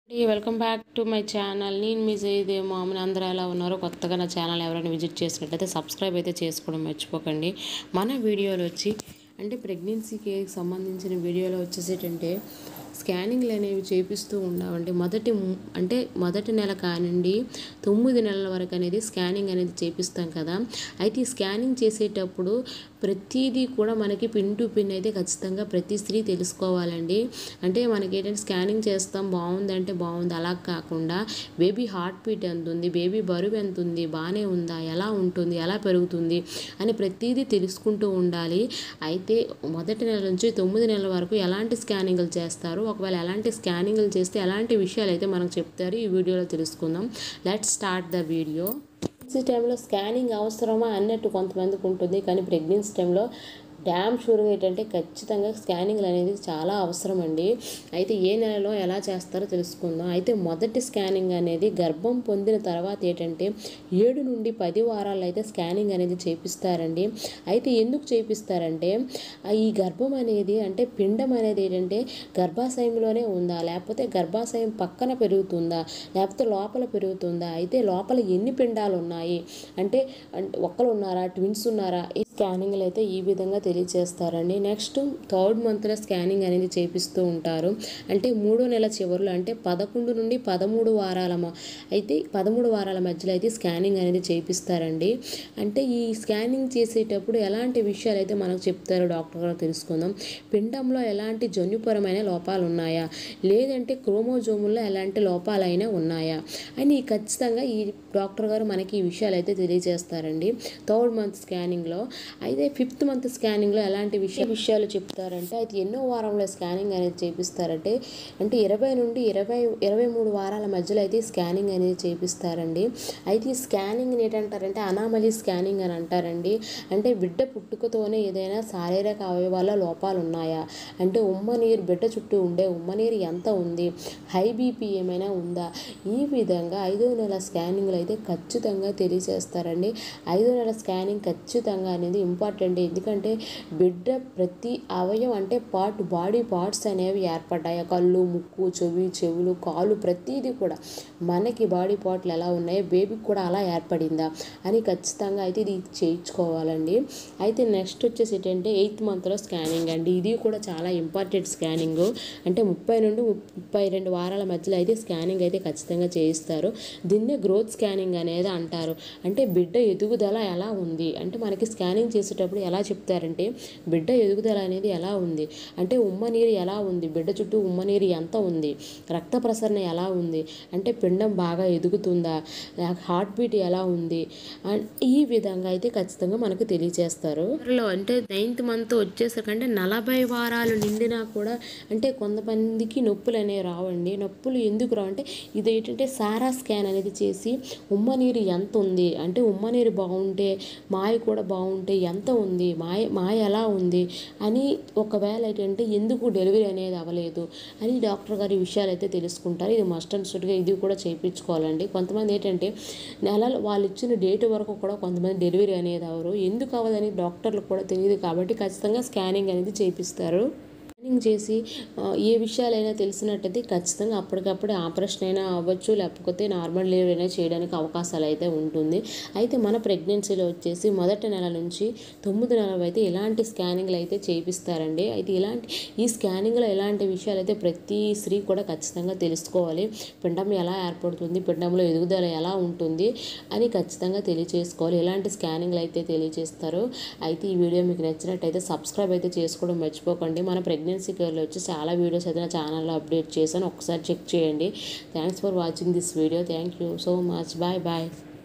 welcome back to my channel నేను మీ జయదే మామూలు అందరూ ఎలా ఉన్నారో కొత్తగా నా ఛానల్ ఎవరైనా విజిట్ చేసినట్లయితే సబ్స్క్రైబ్ అయితే చేసుకోవడం మర్చిపోకండి మన వీడియోలో వచ్చి అంటే ప్రెగ్నెన్సీకి సంబంధించిన వీడియోలో వచ్చేసేటంటే స్కానింగ్లు అనేవి చేపిస్తూ ఉన్నామండి మొదటి ము- అంటే మొదటి నెల కానివ్వండి తొమ్మిది నెలల వరకు అనేది స్కానింగ్ అనేది చేపిస్తాం కదా అయితే ఈ స్కానింగ్ చేసేటప్పుడు ప్రతిదీ కూడా మనకి పిన్ టు పిన్ అయితే ఖచ్చితంగా ప్రతి స్త్రీ తెలుసుకోవాలండి అంటే మనకి ఏంటంటే స్కానింగ్ చేస్తాం బాగుంది అంటే బాగుంది అలా కాకుండా బేబీ హార్ట్ బీట్ ఎంత ఉంది బేబీ బరువు ఎంత ఉంది బాగానే ఉందా ఎలా ఉంటుంది ఎలా పెరుగుతుంది అని ప్రతిదీ తెలుసుకుంటూ ఉండాలి అయితే మొదటి నెల నుంచి తొమ్మిది నెలల వరకు ఎలాంటి స్కానింగ్లు చేస్తారు ఒకవేళ ఎలాంటి స్కానింగ్లు చేస్తే ఎలాంటి విషయాలు అయితే మనకు చెప్తారు ఈ వీడియోలో తెలుసుకుందాం let start the video pregnancy టైంలో స్కానింగ్ అవసరమా అన్నట్టు కొంతమందికి ఉంటుంది కానీ ప్రెగ్నెన్సీ టైంలో డ్యామ్ షూర్గా ఏంటంటే ఖచ్చితంగా స్కానింగ్లు అనేది చాలా అవసరం అండి అయితే ఏ నెలలో ఎలా చేస్తారో తెలుసుకుందాం అయితే మొదటి స్కానింగ్ అనేది గర్భం పొందిన తర్వాత ఏంటంటే ఏడు నుండి పది వారాలు అయితే స్కానింగ్ అనేది చేపిస్తారండి అయితే ఎందుకు చేపిస్తారంటే ఆ ఈ గర్భం అనేది అంటే పిండం అనేది ఏంటంటే గర్భాశయంలోనే ఉందా లేకపోతే గర్భాశయం పక్కన పెరుగుతుందా లేకపోతే లోపల పెరుగుతుందా అయితే లోపల ఎన్ని పిండాలు ఉన్నాయి అంటే అంటే ఒక్కరు ఉన్నారా ట్విన్స్ ఉన్నారా ఈ స్కానింగ్లు అయితే ఈ విధంగా తెలియజేస్తారండి నెక్స్ట్ థర్డ్ మంత్లో స్కానింగ్ అనేది చేపిస్తూ ఉంటారు అంటే మూడో నెల చివరిలో అంటే పదకొండు నుండి పదమూడు వారాల మ- అయితే పదమూడు వారాల మధ్యలో అయితే స్కానింగ్ అనేది చేపిస్తారండి అంటే ఈ స్కానింగ్ చేసేటప్పుడు ఎలాంటి విషయాలు అయితే మనకు చెప్తారో డాక్టర్ గారు తెలుసుకుందాం పిండంలో ఎలాంటి జన్యుపరమైన లోపాలు ఉన్నాయా లేదంటే క్రోమోజోముల్లో ఎలాంటి లోపాలైనా ఉన్నాయా అని ఖచ్చితంగా ఈ డాక్టర్ గారు మనకి ఈ విషయాలు అయితే తెలియజేస్తారండి థర్డ్ మంత్ స్కానింగ్లో అయితే ఫిఫ్త్ మంత్ స్కానింగ్లో ఎలాంటి విషయ విషయాలు చెప్తారంటే అయితే ఎన్నో వారంలో స్కానింగ్ అనేది చేపిస్తారంటే అంటే ఇరవై నుండి ఇరవై ఇరవై మూడు వారాల మధ్యలో అయితే స్కానింగ్ అనేది చేపిస్తారండి అయితే ఈ స్కానింగ్ ఏంటంటారంటే అనామలీ స్కానింగ్ అని అంటారండి అంటే బిడ్డ పుట్టుకతోనే ఏదైనా శారీరక అవయవాల లోపాలు ఉన్నాయా అంటే ఉమ్మ నీరు బిడ్డ చుట్టూ ఉండే ఉమ్మ నీరు ఎంత ఉంది హై బీపీ ఏమైనా ఉందా ఈ విధంగా ఐదో నెల స్కానింగ్లు అయితే ఖచ్చితంగా తెలియజేస్తారండి ఐదో నెల స్కానింగ్ ఖచ్చితంగా అనేది ఇంపార్టెంట్ ఎందుకంటే బిడ్డ ప్రతి అవయం అంటే పార్ట్ బాడీ పార్ట్స్ అనేవి ఏర్పడ్డాయి కళ్ళు ముక్కు చెవి చెవులు కాళ్ళు ప్రతిదీ కూడా మనకి బాడీ పార్ట్లు ఎలా ఉన్నాయో బేబీకి కూడా అలా ఏర్పడిందా అని ఖచ్చితంగా అయితే ఇది చేయించుకోవాలండి అయితే నెక్స్ట్ వచ్చేసి ఏంటంటే ఎయిత్ మంత్లో స్కానింగ్ అండి ఇది కూడా చాలా ఇంపార్టెంట్ స్కానింగ్ అంటే ముప్పై నుండి ముప్పై రెండు వారాల మధ్యలో అయితే స్కానింగ్ అయితే ఖచ్చితంగా చేయిస్తారు దీన్నే గ్రోత్ స్కానింగ్ అనేది అంటారు అంటే బిడ్డ ఎదుగుదల ఎలా ఉంది అంటే మనకి స్కానింగ్ చేసేటప్పుడు ఎలా చెప్తారంటే బిడ్డ ఎదుగుదల అనేది ఎలా ఉంది అంటే ఉమ్మ నీరు ఎలా ఉంది బిడ్డ చుట్టూ ఉమ్మ నీరు ఎంత ఉంది రక్త ప్రసరణ ఎలా ఉంది అంటే పిండం బాగా ఎదుగుతుందా హార్ట్ బీట్ ఎలా ఉంది అండ్ ఈ విధంగా అయితే ఖచ్చితంగా మనకు తెలియజేస్తారు లో అంటే నైన్త్ మంత్ వచ్చేసరికంటే నలభై వారాలు నిండినా కూడా అంటే కొంతమందికి నొప్పులు అనేవి రావండి నొప్పులు ఎందుకు రావు అంటే ఇది ఏంటంటే సారా స్కాన్ అనేది చేసి ఉమ్మ నీరు ఎంత ఉంది అంటే ఉమ్మ నీరు బాగుంటే మాయ కూడా బాగుంటే ఎంత ఉంది మాయ మాయ ఎలా ఉంది అని ఒకవేళ ఏంటంటే ఎందుకు డెలివరీ అనేది అవ్వలేదు అని డాక్టర్ గారి విషయాలు అయితే తెలుసుకుంటారు ఇది మస్ట్ అండ్ షుడ్గా ఇది కూడా చేయించుకోవాలండి కొంతమంది ఏంటంటే నెలలు వాళ్ళు ఇచ్చిన డేట్ వరకు కూడా కొంతమంది డెలివరీ అనేది అవ్వరు ఎందుకు అవ్వదని డాక్టర్లు కూడా తెలియదు కాబట్టి ఖచ్చితంగా స్కానింగ్ అనేది చేపిస్తారు స్కానింగ్ చేసి ఆ, ఏ విషయాలైనా తెలిసినట్టయితే ఖచ్చితంగా అప్పటికప్పుడే ఆపరేషన్ అయినా అవ్వచ్చు లేకపోతే నార్మల్ డెలివరీ అయినా చేయడానికి అవకాశాలు అయితే ఉంటుంది అయితే మన ప్రెగ్నెన్సీలో వచ్చేసి మొదటి నెల నుంచి తొమ్మిది నెలలు అయితే ఇలాంటి స్కానింగ్లు అయితే చేపిస్తారండి అయితే ఇలాంటి ఈ స్కానింగ్లో ఎలాంటి విషయాలు అయితే ప్రతి స్త్రీ కూడా ఖచ్చితంగా తెలుసుకోవాలి పిండం ఎలా ఏర్పడుతుంది పిండంలో ఎదుగుదల ఎలా ఉంటుంది అని ఖచ్చితంగా తెలియజేసుకోవాలి ఎలాంటి స్కానింగ్లు అయితే తెలియజేస్తారు అయితే ఈ వీడియో మీకు నచ్చినట్టయితే సబ్స్క్రైబ్ అయితే చేసుకోవడం మర్చిపోకండి మన ప్రెగ్నెన్సీ కేర్లో వచ్చి చాలా వీడియోస్ అయితే నా ఛానల్లో అప్డేట్ చేశాను ఒకసారి చెక్ చేయండి thanks for watching this video thank you so much bye bye